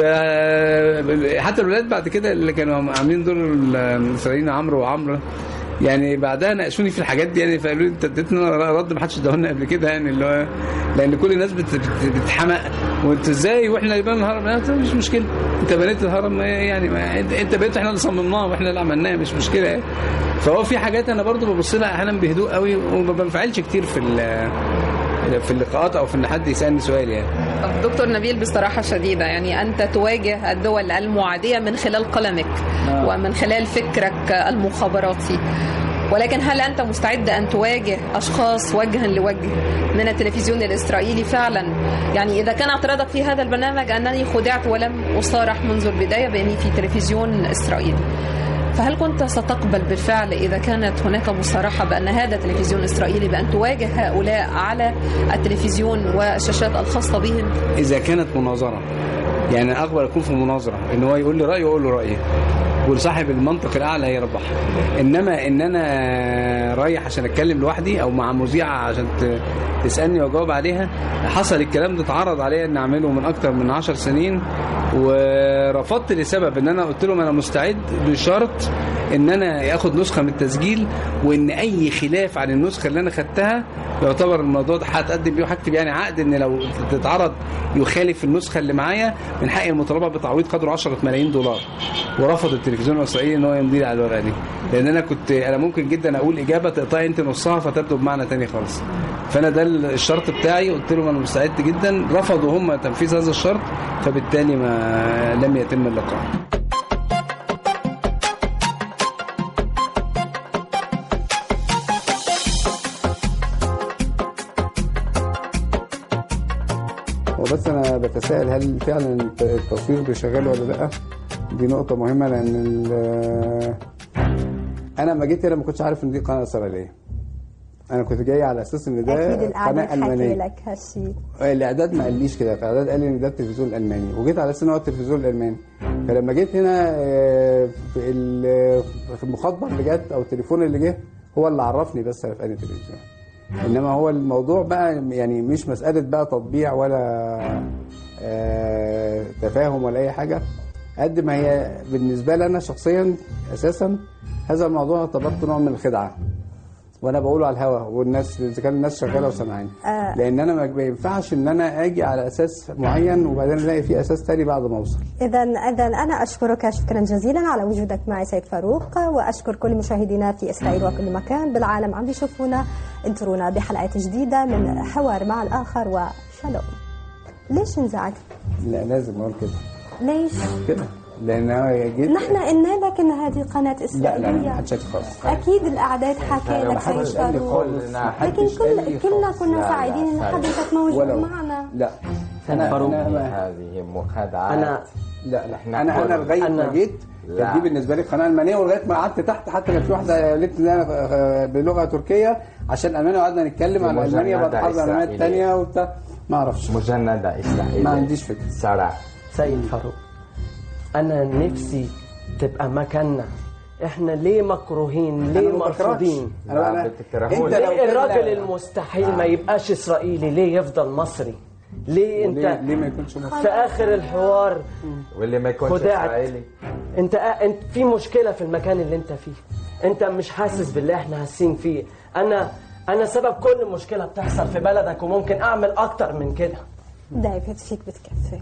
حتى الولاد بعد كده اللي كانوا عاملين دور الاسرائيليين عمرو وعمرو يعني بعدها ناقشوني في الحاجات دي يعني فقالوا لي انت اديتنا رد ما حدش اداهولنا قبل كده يعني اللي هو لان كل الناس بت- بت- بتتحمق وانت ازاي واحنا اللي بنينا الهرم لا مش مشكله انت بنيت الهرم يعني ما انت انت بنيت احنا اللي صممناه واحنا اللي عملناه مش مشكله يعني فهو في حاجات انا برضو ببص لها احيانا بهدوء قوي وما بنفعلش كتير في ال- في اللقاءات او في ان حد يسالني سؤال يعني دكتور نبيل بصراحة شديدة يعني أنت تواجه الدول المعادية من خلال قلمك آه. ومن خلال فكرك المخابراتي ولكن هل أنت مستعد أن تواجه أشخاص وجها لوجه من التلفزيون الإسرائيلي فعلا يعني إذا كان اعتراضك في هذا البرنامج أنني خدعت ولم أصارح منذ البداية بأني في تلفزيون إسرائيلي فهل كنت ستقبل بالفعل إذا كانت هناك مصارحة بأن هذا تلفزيون إسرائيلي بأن تواجه هؤلاء على التلفزيون والشاشات الخاصة بهم اذا كانت مناظره يعني اقبل اكون في مناظره ان هو يقول لي رايه واقول له رايي وصاحب المنطق الاعلى يربح انما ان انا رايح عشان اتكلم لوحدي او مع مذيعه عشان ت- تسالني واجاوب عليها حصل الكلام ده اتعرض عليا ان اعمله من اكتر من عشر سنين ورفضت لسبب ان انا قلت لهم انا مستعد بشرط ان انا اخد نسخه من التسجيل وان اي خلاف عن النسخه اللي انا خدتها يعتبر الموضوع ده هتقدم بيه وهكتب يعني عقد ان لو تتعرض يخالف النسخه اللي معايا من حقي المطالبه بتعويض قدره 10 ملايين دولار ورفض التلفزيون الاسرائيلي ان هو يمضي لي على الورقه دي لان انا كنت انا ممكن جدا اقول اجابه تقطعي انت نصها فتبدو بمعنى تاني خالص فانا ده الشرط بتاعي قلت لهم انا مستعد جدا رفضوا هم تنفيذ هذا الشرط فبالتالي ما لم يتم اللقاء وبس انا بتساءل هل فعلا التصوير بيشغل ولا لا دي نقطة مهمة لأن ال- أنا لما جيت هنا ما كنتش عارف إن دي قناة إسرائيلية. أنا كنت جاي على أساس إن ده اكيد الاعداد قناة حكي ألمانية. لك هالشيء الاعداد ما قاليش كده الاعداد قال لي ان ده التلفزيون الالماني وجيت على اساس ان هو التلفزيون الالماني فلما جيت هنا آه، في ال- في المخاطبه اللي جت او التليفون اللي جه هو اللي عرفني بس انا في انهي تلفزيون انما هو الموضوع بقى يعني مش مساله بقى تطبيع ولا آه، تفاهم ولا اي حاجه قد ما هي بالنسبه لي انا شخصيا اساسا هذا الموضوع اعتبرته نوع من الخدعه وانا بقوله على الهوا والناس اذا كان الناس شغاله وسامعاني آه. لان انا ما ما ينفعش ان انا اجي على اساس معين وبعدين الاقي في اساس تاني بعد ما اوصل إذا إذا أنا أشكرك شكرا جزيلا على وجودك معي سيد فاروق وأشكر كل مشاهدينا في إسرائيل وكل مكان بالعالم عم بيشوفونا انترونا بحلقات جديدة من حوار مع الآخر وشالوم ليش انزعجت؟ لا لازم اقول كده ليش؟ كده لان انا جيت نحن قلنا لك إن هذه قناة لا لا لا ما إسرائيلية حدش خالص أكيد الأعداد حكى لك سيد فاروق لكن كل كلنا كنا سعيدين إن حضرتك موجود ولو. معنا لا انا فاروق هذه مخادعات أنا- لا لا إحنا انا انا كنا- لغايه ما أنا- جيت لا. كانت دي بالنسبه لي قناه المانيه ولغايه ما قعدت تحت حتى كان في واحده قالت لي انا آه، بلغه تركيه عشان المانيا وقعدنا نتكلم عن ومجندة المانيا بعد الحرب العالميه إسرائيلية. الثانيه وبتاع ما اعرفش مجندة إسرائيلية ما عنديش فكره صراحة سيد فاروق أنا نفسي تبقى مكاننا إحنا ليه مكروهين ليه أنا ما بكرهش. مرفوضين أنا- أنا- أنت لو ليه الراجل كده- المستحيل ما يبقاش إسرائيلي ليه يفضل مصري ليه أنت ليه- ليه ما يكونش مصري؟ في آخر الحوار واللي ما يكونش خدعت. إسرائيلي انت انت في مشكله في المكان اللي انت فيه انت مش حاسس باللي احنا حاسين فيه انا انا سبب كل مشكله بتحصل في بلدك وممكن اعمل اكتر من كده دايفيد فيك بتكفي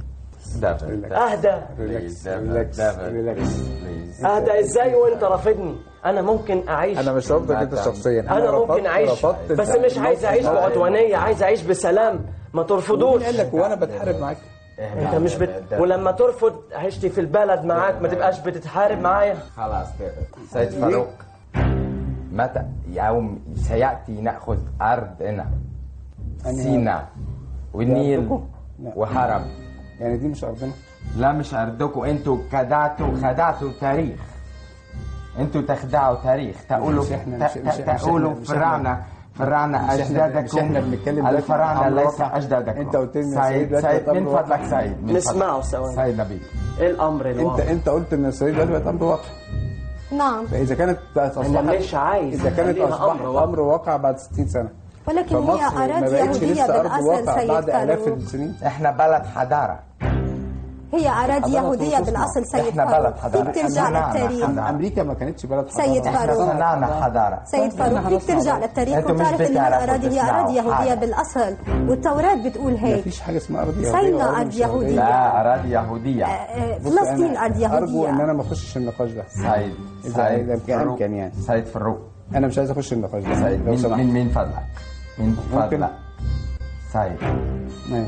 اهدى ريلاكس ريلاكس ريلاكس اهدى ازاي وانت رافضني انا ممكن اعيش انا مش رافضك انت شخصيا انا ممكن اعيش بس مش عايز اعيش بعدوانيه عايز اعيش بسلام ما ترفضوش قال لك وانا بتحارب معاك انت مش بت... ولما ترفض عشتي في البلد معاك ما تبقاش بتتحارب معايا خلاص سيد فاروق متى يوم سيأتي نأخذ أرضنا سيناء والنيل وحرم يعني دي مش ارضنا لا مش أرضكم انتوا خدعتوا خدعتوا تاريخ انتوا تخدعوا تاريخ تقولوا مش إحنا- ت- مش- مش- ت- مش تقولوا إحنا- مش فراعنة فراعنة مش إحنا- أجدادكم مش إحنا بنتكلم دلوقتي الفراعنة عن ليس واقع. أجدادكم أنت قلت لي يا سيد سيد دلوقتي سيد بقت من أمر فضلك واقع. سيد من نسمعه فضلك. ثواني. سيد نبيل ايه الامر انت الواقع انت قلت ان اسرائيل دلوقتي بقت امر واقع نعم فاذا كانت بقت أنا اصبحت مش عايز اذا كانت أخليها اصبحت أمر واقع. امر واقع بعد 60 سنه ولكن هي فمصر ما أراضي بقتش يهودية لسه ارض بالأصل واقع سيد بعد الاف فاروق السنين احنا بلد حضارة هي أراضي حضارة يهودية نصوصنا. بالأصل سيد إحنا فاروق بلد حضارة. فيك ترجع صنعنا للتاريخ حضارة. امريكا ما كانتش بلد حضارة. سيد احنا فاروق. صنعنا حضارة سيد فاروق فيك ترجع للتاريخ أنتوا مش وتعرف ان بتعرفوا الاراضي هي تسمعوا اراضي يهوديه حاجة. بالاصل والتوراة بتقول ما هيك فيش حاجه اسمها ارض يهوديه سينا وأرض أرض مش يهودية. يهودية. لا أراضي يهودية آه، بص، فلسطين أنا ارض ارجو ان يهوديه انا ما اخشش النقاش ده سيد اذا سيد إذا كان فاروق. امكن يعني سيد فاروق انا مش عايز اخش النقاش ده سيد لو من سمحت من من فضلك من ممكن. فضلك سيد ماشي.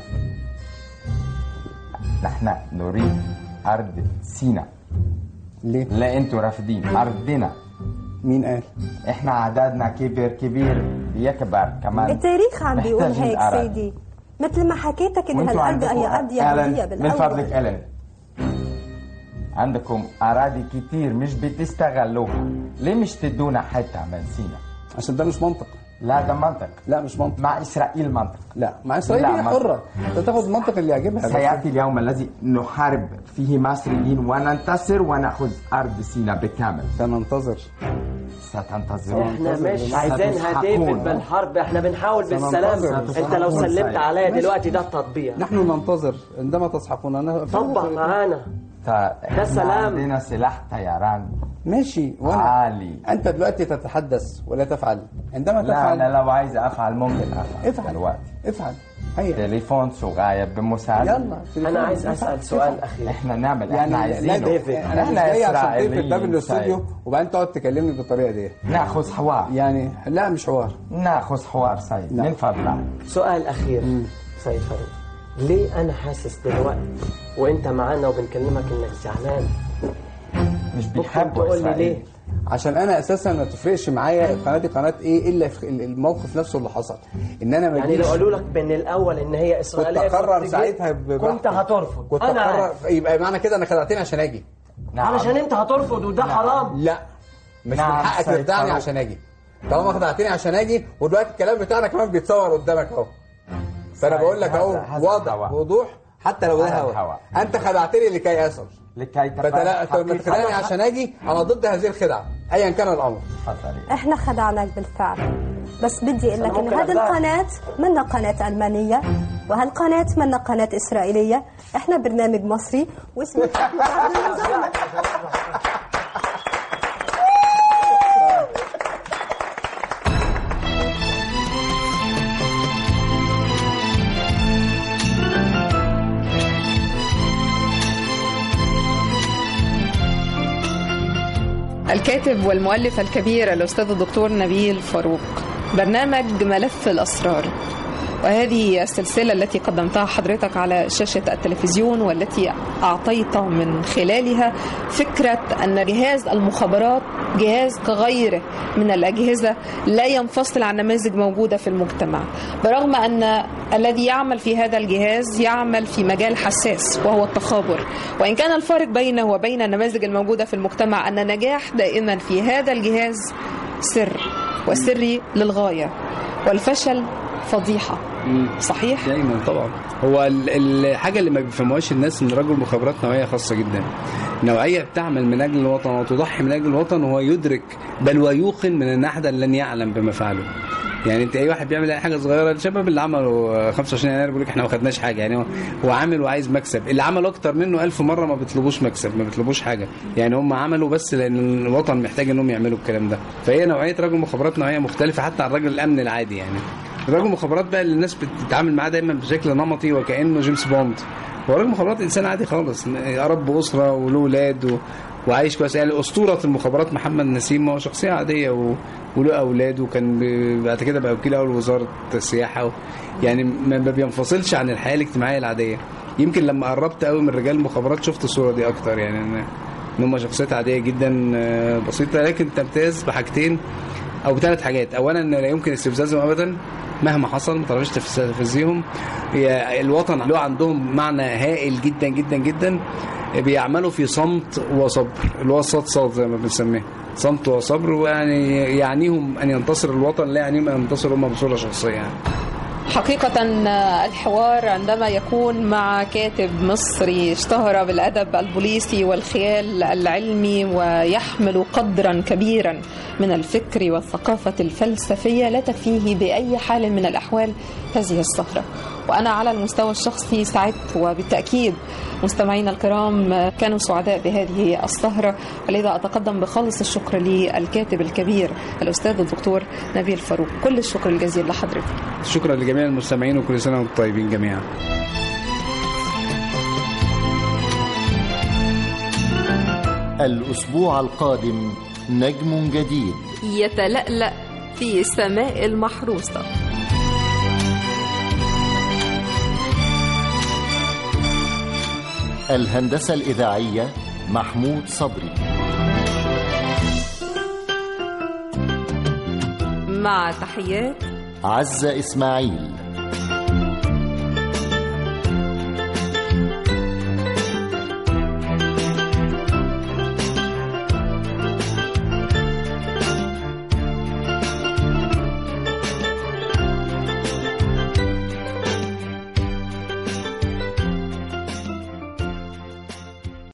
نحن نريد أرض سيناء ليه؟ لا أنتوا رافضين أرضنا مين قال؟ إحنا عددنا كبير كبير بيكبر كمان التاريخ عم بيقول محتاجين هيك أراضي. سيدي مثل ما حكيتك ان وانتوا هالارض عندكم هي ارض ألن، يهوديه من فضلك بالاول ألن عندكم أراضي كتير مش بتستغلوها ليه مش تدونا حتة من سيناء عشان ده مش منطق لا ده منطق لا مش منطق مع إسرائيل منطق لا مع اسرائيل لا، هي ما- حره انت تاخد المنطق اللي يعجبها بس. سيأتي اليوم الذي نحارب فيه مصريين وننتصر ونأخذ أرض سيناء بالكامل سننتظر ستنتظرون احنا مش عايزينها تقفل بالحرب احنا بنحاول بالسلام سننتظر. انت لو سلمت سيد. عليا ماشي. دلوقتي ده التطبيع نحن ننتظر عندما تصحقون انا طبق معانا ده سلام. عندنا سلاح طيران ماشي وانا عالي انت دلوقتي تتحدث ولا تفعل عندما لا تفعل أنا لو عايز أفعل ممكن أفعل افعل دلوقتي افعل هيا تليفون صغير بمساعدة يلا تليفون. انا عايز افعل. اسال سؤال اخير احنا نعمل يعني احنا لا عايزينه ديفيد انا مش احنا جاي عشان تقفل إسرائيليين باب الاستوديو سيد. وبعدين تقعد تكلمني بالطريقه دي ناخذ حوار يعني لا مش حوار ناخذ حوار سيد لا. من فضلك سؤال اخير سيد فاروق ليه انا حاسس دلوقتي وانت معانا وبنكلمك انك زعلان مش ممكن بيحبوا تقول لي إسرائيل ليه عشان انا اساسا ما تفرقش معايا القناه دي قناه ايه الا في الموقف نفسه اللي حصل ان انا ما يعني لو أجيش- قالوا لك من الاول ان هي كنت اسرائيليه اقرر كنت ساعتها جيت- براحتي. كنت هترفض كنت انا اقرر عارف. يبقى معنى كده انا خدعتني عشان اجي نعم. علشان انت هترفض وده حرام لا مش نعم، من حقك سيد تخدعني فاروق. عشان اجي طالما خدعتني عشان اجي ودلوقتي الكلام بتاعنا كمان بيتصور قدامك اهو فانا سيد، بقول لك اهو هذا- هذا واضح الهواء. بوضوح حتى لو ده هذا هوا الهواء. انت خدعتني لكي اصل لكي فلا تفهم لما تخدعني عشان اجي انا ضد هذه الخدعه ايا كان الامر تفضلي احنا خدعناك بالفعل بس بدي اقول لك أنا ان ممكن هذه أخدعك. القناه منا قناه المانيه وهالقناه منا قناه اسرائيليه احنا برنامج مصري واسمه الكاتب والمؤلف الكبير الأستاذ الدكتور نبيل فاروق برنامج ملف الأسرار وهذه السلسلة التي قدمتها حضرتك على شاشة التلفزيون والتي أعطيت من خلالها فكرة أن جهاز المخابرات جهاز كغيره من الأجهزة لا ينفصل عن نماذج موجودة في المجتمع برغم أن الذي يعمل في هذا الجهاز يعمل في مجال حساس وهو التخابر وإن كان الفارق بينه وبين النماذج الموجودة في المجتمع أن نجاح دائما في هذا الجهاز سر وسري للغاية والفشل فضيحة صحيح؟ دايما طبعا هو ال- الحاجه اللي ما بيفهموهاش الناس ان رجل مخابرات نوعيه خاصه جدا نوعيه بتعمل من اجل الوطن وتضحي من اجل الوطن وهو يدرك بل ويوقن من ان احدا لن يعلم بما فعله يعني انت اي واحد بيعمل اي حاجه صغيره الشباب اللي عملوا 25 يناير بيقول لك احنا ما خدناش حاجه يعني هو- هو عامل وعايز مكسب اللي عملوا اكتر منه ألف مره ما بيطلبوش مكسب ما بيطلبوش حاجه يعني هم عملوا بس لان الوطن محتاج انهم يعملوا الكلام ده فهي نوعيه رجل مخابرات نوعيه مختلفه حتى عن رجل الامن العادي يعني رجل مخابرات بقى اللي الناس بتتعامل معاه دايما بشكل نمطي وكانه جيمس بوند هو راجل مخابرات انسان عادي خالص رب اسره وله اولاد و... وعايش كويس يعني اسطوره المخابرات محمد نسيم هو شخصيه عاديه و... وله اولاد وكان ب... بعد كده بقى وكيل اول وزاره السياحه و... يعني ما ما بينفصلش عن الحياه الاجتماعيه العاديه يمكن لما قربت قوي من رجال المخابرات شفت الصوره دي اكتر يعني ان إن هم شخصيات عاديه جدا آه، بسيطه لكن تمتاز بحاجتين او بثلاث حاجات اولا لا يمكن استفزازهم ابدا مهما حصل ما تعرفش تفزيهم هي الوطن له عندهم معنى هائل جدا جدا جدا بيعملوا في صمت وصبر اللي هو الصاد صاد زي ما بنسميه صمت وصبر ويعني يعنيهم ان ينتصر الوطن لا يعنيهم ان ينتصروا هم بصوره شخصيه يعني. حقيقة الحوار عندما يكون مع كاتب مصري اشتهر بالأدب البوليسي والخيال العلمي ويحمل قدرا كبيرا من الفكر والثقافة الفلسفية لا تفيه بأي حال من الأحوال هذه السهرة وأنا على المستوى الشخصي سعدت وبالتأكيد مستمعينا الكرام كانوا سعداء بهذه السهرة ولذا أتقدم بخالص الشكر للكاتب الكبير الأستاذ الدكتور نبيل فاروق كل الشكر الجزيل لحضرتك شكرا لجميع المستمعين وكل سنه وانتم طيبين جميعا الأسبوع القادم نجم جديد يتلألأ في السماء المحروسة الهندسة الإذاعية محمود صبري مع تحيات عزة إسماعيل